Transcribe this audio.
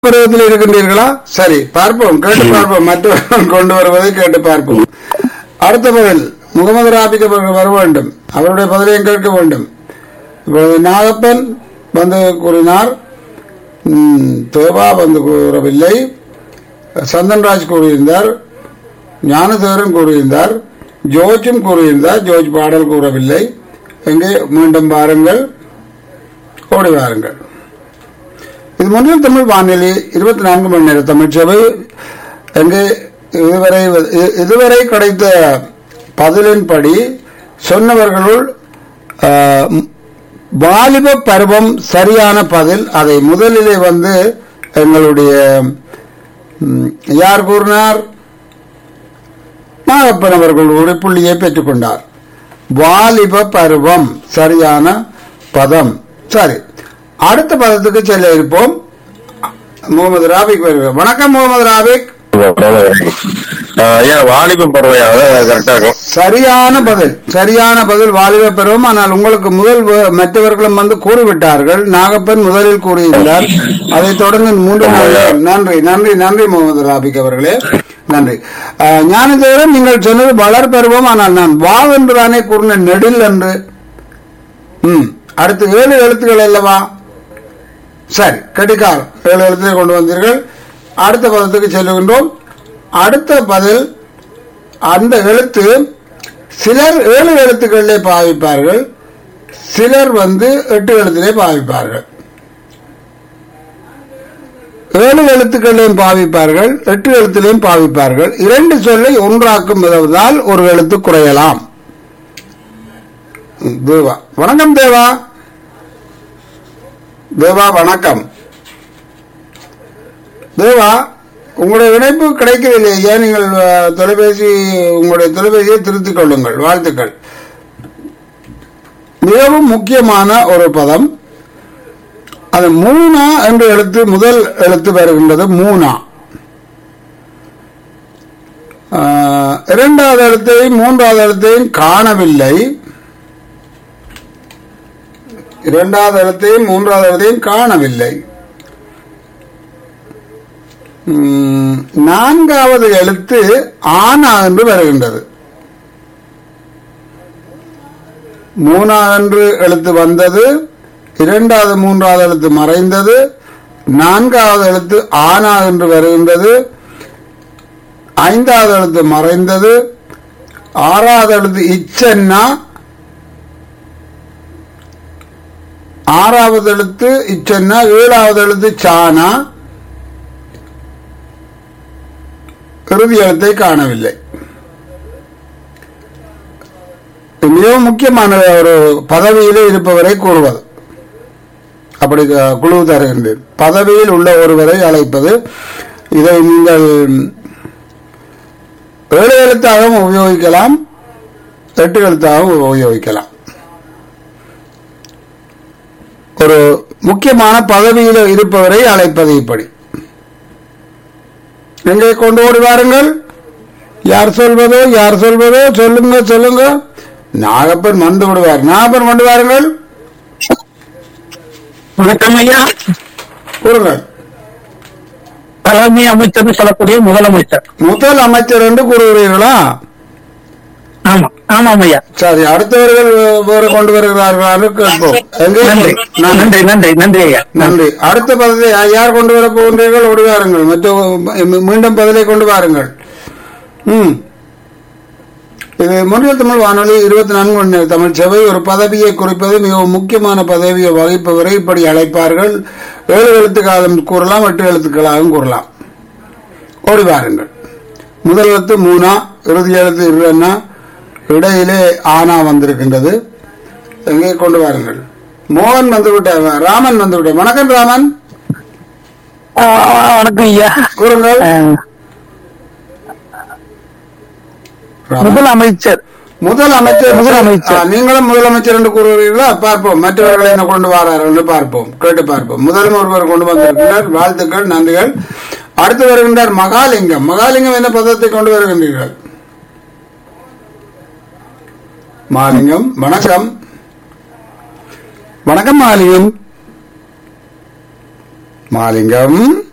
பருவத்தில் இருக்கின்றீர்களா சரி பார்ப்போம் கேட்டு பார்ப்போம் மற்றவர்கள் கொண்டு வருவதை கேட்டு பார்ப்போம் அடுத்த பதில் முகமது ராபிக்கு அவர்கள் வர வேண்டும் அவருடைய பதிலையும் கேட்க வேண்டும் இப்பொழுது நாகப்பன் வந்து கூறினார் ம், தேவா வந்து கூறவில்லை சந்தன்ராஜ் கூறியிருந்தார் ஞானதேவரன் கூறியிருந்தார் ஜோர்ஜும் கூறியிருந்தார் ஜோர்ஜ் பாடல் கூறவில்லை எங்கே மீண்டும் வாருங்கள் ஓடி வாருங்கள் இது முன்னில் தமிழ் வானொலி இருபத்தி நான்கு மணி நேர தமிழ் சபை எங்கே இதுவரை இ- இதுவரை கிடைத்த பதிலின்படி சொன்னவர்களுள் ஆ, ம், வாலிப பருவம் சரியான பதில் அதை முதலிலே வந்து எங்களுடைய ம், யார் கூறினார் நாகப்பன் அவர்கள் ஒரு புள்ளியை பெற்றுக்கொண்டார் வாலிப பருவம் சரியான பதம் சரி அடுத்த பதத்துக்கு செல்ல இருப்போம் முகமது ராபிக் வருகிறார் வணக்கம் முகமது ராபிக் ஐயா வாலிபம் பருவம் அதான் கரெக்டா இருக்கும் சரியான பதில் சரியான பதில் வாலிப பருவம் ஆனால் உங்களுக்கு முதல் வ- மற்றவர்களும் வந்து கூறிவிட்டார்கள் நாகப்பன் முதலில் கூறியிருந்தார் அதைத் தொடர்ந்து மூன்று நாள் நன்றி நன்றி நன்றி முகமது ராபிக் அவர்களே நன்றி அஹ், ஞானதேவன் நீங்கள் சொன்னது வளர் பருவம் ஆனால் நான் வா என்று தானே கூறின நெடில் என்று ம் அடுத்து ஏழு எழுத்துக்கள் அல்லவா சரி கடிகார் ஏழு எழுத்துக்களை கொண்டு வந்தீர்கள் அடுத்த பதத்துக்கு செல்லுகின்றோம் அடுத்த பதில் அந்த எழுத்து சிலர் ஏழு எழுத்துக்களிலே பாவிப்பார்கள் சிலர் வந்து எட்டு எழுத்திலே பாவிப்பார்கள் ஏழு எழுத்துக்களையும் பாவிப்பார்கள் எட்டு எழுத்திலையும் பாவிப்பார்கள் இரண்டு சொல்லை ஒன்றாக்கும் விதத்தால் ஒரு எழுத்து குறையலாம் ம், தேவா வணக்கம் தேவா தேவா வணக்கம் தேவா உங்களுடைய இணைப்பு கிடைக்கவில்லை ஏன் நீங்கள் அஹ், தொலைபேசி உங்களுடைய தொலைபேசியை திருத்திக் கொள்ளுங்கள் வாழ்த்துக்கள் மிகவும் முக்கியமான ஒரு பதம் அது மூனா என்ற எழுத்து முதல் எழுத்து வருகின்றது மூனா ஆஹ், இரண்டாவது எழுத்தையும் மூன்றாவது எழுத்தையும் காணவில்லை இரண்டாவது எழுத்தையும் மூன்றாவது எழுத்தையும் காணவில்லை ம், நான்காவது எழுத்து ஆனா என்று வருகின்றது மூணாவது எழுத்து வந்தது இரண்டாவது மூன்றாவது எழுத்து மறைந்தது நான்காவது எழுத்து ஆனா என்று வருகின்றது ஐந்தாவது எழுத்து மறைந்தது ஆறாவது எழுத்து இச்சன்னா ஆறாவது எழுத்து இச்சன்னா ஏழாவது எழுத்து சானா இறுதி எழுத்தை காணவில்லை இது மிகவும் முக்கியமான ஒரு பதவியிலே இருப்பவரை கூறுவது அப்படி க- குழு தருகின்றேன் பதவியில் உள்ள ஒருவரை அழைப்பது இதை நீங்கள் ஏழு எழுத்தாகவும் உபயோகிக்கலாம் எட்டு எழுத்தாகவும் உபயோகிக்கலாம் ஒரு முக்கியமான பதவியில் இருப்பவரை அழைப்பது இப்படி எங்கே கொண்டு ஓடி வாருங்கள் யார் சொல்வதோ யார் சொல்வதோ சொல்லுங்க சொல்லுங்க நாகப்பன் வந்து விடுவார் நாகப்பன் கொண்டு வாருங்கள் வணக்கம் ஐயா கூறுங்கள் தலைமை அமைச்சர்னு சொல்லக்கூடிய முதலமைச்சர் முதல் அமைச்சர் என்று கூறுகிறீர்களா ஆமா ஆமாம் ஐயா சரி அடுத்தவர்கள் வேறு கொண்டு வருகிறார்களா கேட்போம் எங்கே நன்றி நன்றி நன்றி நன்றி நன்றி ஐயா நன்றி அடுத்த பதிலை யார் கொண்டு வர போகின்றீர்கள் ஓடி வாருங்கள் மற்ற மீண்டும் பதிலை கொண்டு வாருங்கள் ம் இது முன்னில் தமிழ் வானொலி இருபத்தி நான்கு மணி நேர தமிழ் சபை ஒரு பதவியை குறிப்பது மிகவும் முக்கியமான பதவியை வகிப்பவரை இப்படி அழைப்பார்கள் ஏழு எழுத்துக்காலும் கூறலாம் எட்டு எழுத்துக்களாகவும் கூறலாம் ஓடி வாருங்கள் முதல் எழுத்து மூணா இறுதி எழுத்து இருன்னா இடையிலே ஆனா வந்திருக்கின்றது எங்கே கொண்டு வாருங்கள் மோகன் வந்து விட்டார் ராமன் வந்து விட்டார் வணக்கம் ராமன் ஆ, வணக்கம் ஐயா கூறுங்கள் ஆ, ராமன். முதலமைச்சர் முதல் அமைச்சர் முதலமைச்சர். ஆ, நீங்களும் முதலமைச்சர் என்று கூறுகிறீர்களா பார்ப்போம் மற்றவர்களை என்ன கொண்டு வரார்கள் என்று பார்ப்போம் கேட்டு பார்ப்போம் முதலும் ஒருவர் கொண்டு வந்திருக்கிறார் வாழ்த்துக்கள் நன்றிகள் அடுத்து வருகின்றார் மகாலிங்கம் மகாலிங்கம் என்ன பதத்தை கொண்டு வருகின்றீர்கள் மகாலிங்கம் வணக்கம் வணக்கம் மகாலிங்கம் மாலிங்கம்